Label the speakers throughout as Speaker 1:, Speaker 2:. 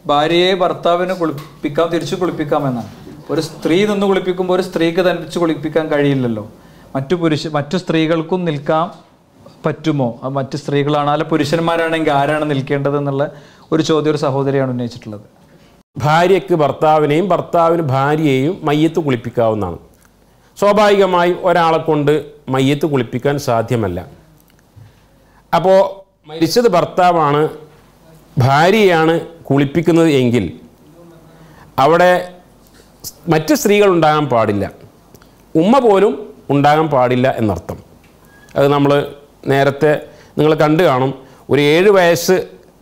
Speaker 1: ഭാര്യയെ ഭർത്താവിനെ കുളിപ്പിക്കാം തിരിച്ചു കുളിപ്പിക്കാമെന്നാണ് ഒരു സ്ത്രീ നിന്ന് കുളിപ്പിക്കുമ്പോൾ ഒരു സ്ത്രീക്ക് തനിച്ച് കുളിപ്പിക്കാൻ കഴിയില്ലല്ലോ മറ്റു പുരുഷ മറ്റു സ്ത്രീകൾക്കും നിൽക്കാൻ പറ്റുമോ അത് മറ്റു സ്ത്രീകളാണ് അല്ല പുരുഷന്മാരാണെങ്കിൽ ആരാണ് നിൽക്കേണ്ടത് എന്നുള്ള ഒരു ചോദ്യം ഒരു സഹോദരിയാണ് ഉന്നയിച്ചിട്ടുള്ളത്
Speaker 2: ഭാര്യയ്ക്ക് ഭർത്താവിനെയും ഭർത്താവിന് ഭാര്യയെയും മയ്യത്ത് കുളിപ്പിക്കാവുന്നതാണ് സ്വാഭാവികമായും ഒരാളെ കൊണ്ട് മയ്യത്ത് കുളിപ്പിക്കാൻ സാധ്യമല്ല അപ്പോൾ മരിച്ചത് ഭർത്താവാണ് ഭാര്യയാണ് കുളിപ്പിക്കുന്നത് എങ്കിൽ അവിടെ മറ്റ് സ്ത്രീകൾ ഉണ്ടാകാൻ പാടില്ല ഉമ്മ പോലും ഉണ്ടാകാൻ പാടില്ല എന്നർത്ഥം അത് നമ്മൾ നേരത്തെ നിങ്ങൾ കണ്ടു കാണും ഒരു ഏഴ് വയസ്സ്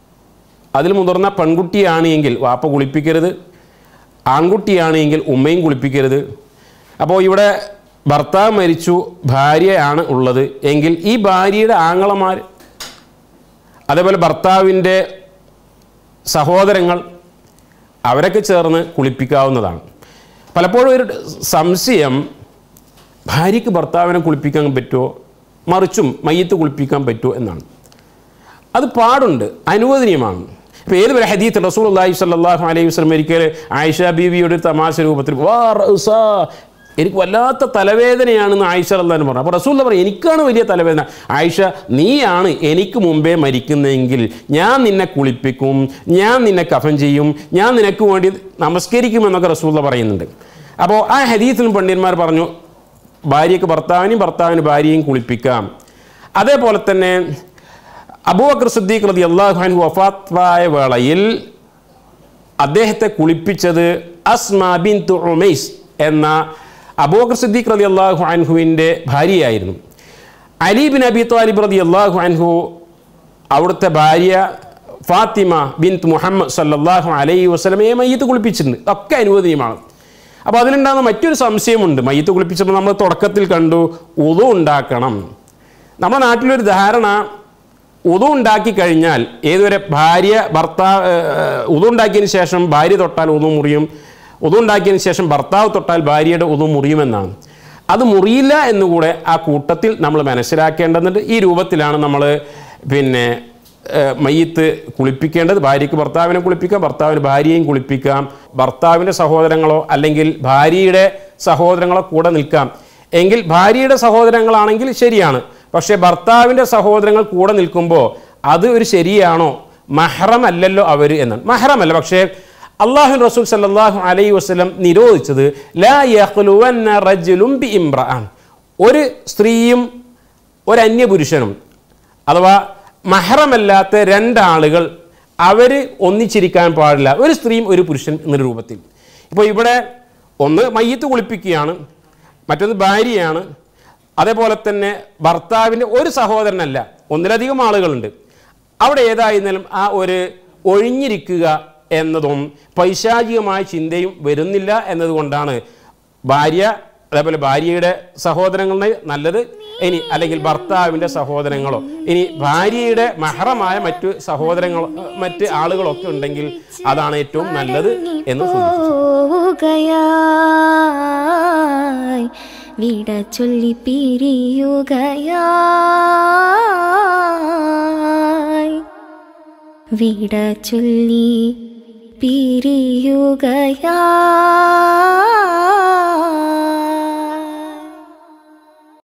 Speaker 2: അതിൽ മുതിർന്ന പെൺകുട്ടിയാണ് എങ്കിൽ വാപ്പ കുളിപ്പിക്കരുത് ആൺകുട്ടിയാണ് എങ്കിൽ ഉമ്മയും കുളിപ്പിക്കരുത് അപ്പോൾ ഇവിടെ ഭർത്താവ് മരിച്ചു ഭാര്യയാണ് ഉള്ളത് എങ്കിൽ ഈ ഭാര്യയുടെ ആങ്ങളമാർ അതേപോലെ ഭർത്താവിൻ്റെ സഹോദരങ്ങൾ അവരൊക്കെ ചേർന്ന് കുളിപ്പിക്കാവുന്നതാണ് പലപ്പോഴും ഒരു സംശയം ഭാര്യയ്ക്ക് ഭർത്താവിനെ കുളിപ്പിക്കാൻ പറ്റുമോ മറിച്ചും മയ്യത്ത് കുളിപ്പിക്കാൻ പറ്റുമോ എന്നാണ് അത് പാടുണ്ട് അനുവദനീയമാണ് ഇപ്പോൾ ഏത് ഒരു ഹദീത്ത് റസൂൽ അള്ളാഹി സല്ലാഹു അലൈഹി വസ്ലം ഒരിക്കൽ ആയിഷ ബീവിയുടെ ഒരു തമാശ രൂപത്തിൽ വാ റസാ എനിക്ക് വല്ലാത്ത തലവേദനയാണെന്ന് ആയിഷ അള്ളഹാൻ പറഞ്ഞു അപ്പോൾ റസൂൽ പറഞ്ഞു എനിക്കാണ് വലിയ തലവേദന ആയിഷ നീയാണ് എനിക്ക് മുമ്പേ മരിക്കുന്നതെങ്കിൽ ഞാൻ നിന്നെ കുളിപ്പിക്കും ഞാൻ നിന്നെ കഫൻ ചെയ്യും ഞാൻ നിനക്ക് വേണ്ടി നമസ്കരിക്കുമെന്നൊക്കെ റസൂൽ പറയുന്നുണ്ട് അപ്പോൾ ആ ഹദീത്തിലും പണ്ഡിതന്മാർ പറഞ്ഞു ഭാര്യയ്ക്ക് ഭർത്താവിനെയും ഭർത്താവിന് ഭാര്യയും കുളിപ്പിക്കാം അതേപോലെ തന്നെ അബൂബക്കർ സിദ്ദീഖ് റതി അള്ളാഹുഹാൻ വഫാത്തായ വേളയിൽ അദ്ദേഹത്തെ കുളിപ്പിച്ചത് അസ്മാ ബിൻ ഉമൈസ് എന്ന അബൂബക്കർ സിദ്ദീഖ് റതി അള്ളാഹു അൻഹുവിൻ്റെ ഭാര്യയായിരുന്നു അലി ബിൻ അബി താലിബ് റതി അള്ളാഹു അൻഹു അവിടുത്തെ ഭാര്യ ഫാത്തിമ ബിൻ മുഹമ്മദ് സല്ലാഹു അലൈഹി വസ്ലമയെ മയ്യത്ത് കുളിപ്പിച്ചിട്ടുണ്ട് ഒക്കെ അനുവദനീയമാണ് അപ്പോൾ അതിലുണ്ടാകുന്ന മറ്റൊരു സംശയമുണ്ട് മയ്യത്ത് കുളിപ്പിച്ചപ്പോൾ നമ്മൾ തുടക്കത്തിൽ കണ്ടു ഉതു ഉണ്ടാക്കണം നമ്മുടെ നാട്ടിലൊരു ധാരണ ഉതു ഉണ്ടാക്കി കഴിഞ്ഞാൽ ഏതുവരെ ഭാര്യ ഭർത്താവ് ഉതു ഉണ്ടാക്കിയതിന് ശേഷം ഭാര്യ തൊട്ടാൽ ഉതു മുറിയും ഉതു ഉണ്ടാക്കിയതിന് ശേഷം ഭർത്താവ് തൊട്ടാൽ ഭാര്യയുടെ ഉതു മുറിയുമെന്നാണ് അത് മുറിയില്ല എന്നുകൂടെ ആ കൂട്ടത്തിൽ നമ്മൾ മനസ്സിലാക്കേണ്ടതുണ്ട് ഈ രൂപത്തിലാണ് നമ്മൾ പിന്നെ ഏഹ്, മയ്യത്ത് കുളിപ്പിക്കേണ്ടത് ഭാര്യയ്ക്ക് ഭർത്താവിനെ കുളിപ്പിക്കാം ഭർത്താവിന് ഭാര്യയെയും കുളിപ്പിക്കാം ഭർത്താവിൻ്റെ സഹോദരങ്ങളോ അല്ലെങ്കിൽ ഭാര്യയുടെ സഹോദരങ്ങളോ കൂടെ നിൽക്കാം എങ്കിൽ ഭാര്യയുടെ സഹോദരങ്ങളാണെങ്കിൽ ശരിയാണ് പക്ഷേ ഭർത്താവിൻ്റെ സഹോദരങ്ങൾ കൂടെ നിൽക്കുമ്പോൾ അത് ഒരു ശരിയാണോ മഹ്റം അല്ലല്ലോ അവർ എന്നാണ് മഹ്റമല്ല പക്ഷേ അള്ളാഹു റസൂൽ സല്ലല്ലാഹു അലൈഹി വസല്ലം നിരോധിച്ചത് ലാ യഖ്ലുവന്ന റജുലും ബി ഇംറഅൻ ഒരു സ്ത്രീയും ഒരു അന്യപുരുഷനും അഥവാ മഹറമല്ലാത്ത രണ്ടാളുകൾ അവർ ഒന്നിച്ചിരിക്കാൻ പാടില്ല ഒരു സ്ത്രീയും ഒരു പുരുഷൻ എന്ന രൂപത്തിൽ ഇപ്പോൾ ഇവിടെ ഒന്ന് മയ്യത്ത് കുളിപ്പിക്കുകയാണ് മറ്റൊന്ന് ഭാര്യയാണ് അതേപോലെ തന്നെ ഭർത്താവിൻ്റെ ഒരു സഹോദരനല്ല ഒന്നിലധികം ആളുകളുണ്ട് അവിടെ ഏതായിരുന്നാലും ആ ഒരു ഒഴിഞ്ഞിരിക്കുക എന്നതും പൈശാചികമായ ചിന്തയും വരുന്നില്ല എന്നതുകൊണ്ടാണ് ഭാര്യ അതേപോലെ ഭാര്യയുടെ സഹോദരങ്ങളുടെ നല്ലത് ഇനി അല്ലെങ്കിൽ ഭർത്താവിൻ്റെ സഹോദരങ്ങളോ ഇനി ഭാര്യയുടെ മഹറമായ മറ്റു സഹോദരങ്ങളോ മറ്റ് ആളുകളൊക്കെ ഉണ്ടെങ്കിൽ അതാണ് ഏറ്റവും നല്ലത് എന്ന് സൂചിപ്പിച്ചു
Speaker 3: പോവുകയായി വിട ചൊല്ലി പിരിയുകയായി വിട ചൊല്ലി പിരിയുകയായി